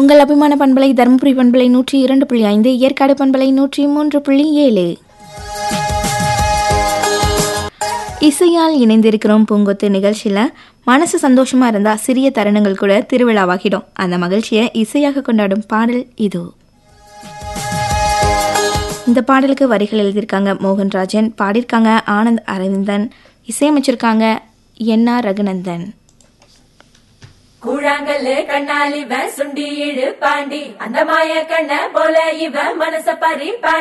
உங்கள் அபிமான பண்பலை தருமபுரி பண்பலை நூற்றி இரண்டு புள்ளி ஐந்து ஏற்காடு பண்பலை நூற்றி மூன்று புள்ளி ஏழு இசையால் இணைந்திருக்கிறோம் பூங்கொத்து நிகழ்ச்சியில் மனசு சந்தோஷமா இருந்தா சிறிய தருணங்கள் கூட திருவிழாவாகிடும் அந்த மகிழ்ச்சியை இசையாக கொண்டாடும் பாடல் இதோ இந்த பாடலுக்கு வரிகள் எழுதியிருக்காங்க மோகன்ராஜன் பாடியிருக்காங்க ஆனந்த் அரவிந்தன் இசையமைச்சிருக்காங்க என் ஆர் ரகுநந்தன் கூழாங்கல்லு கண்ணால் இவன் சுண்டி இழு பாண்டி அந்த மாய கண்ண போல இவன் மனச பறி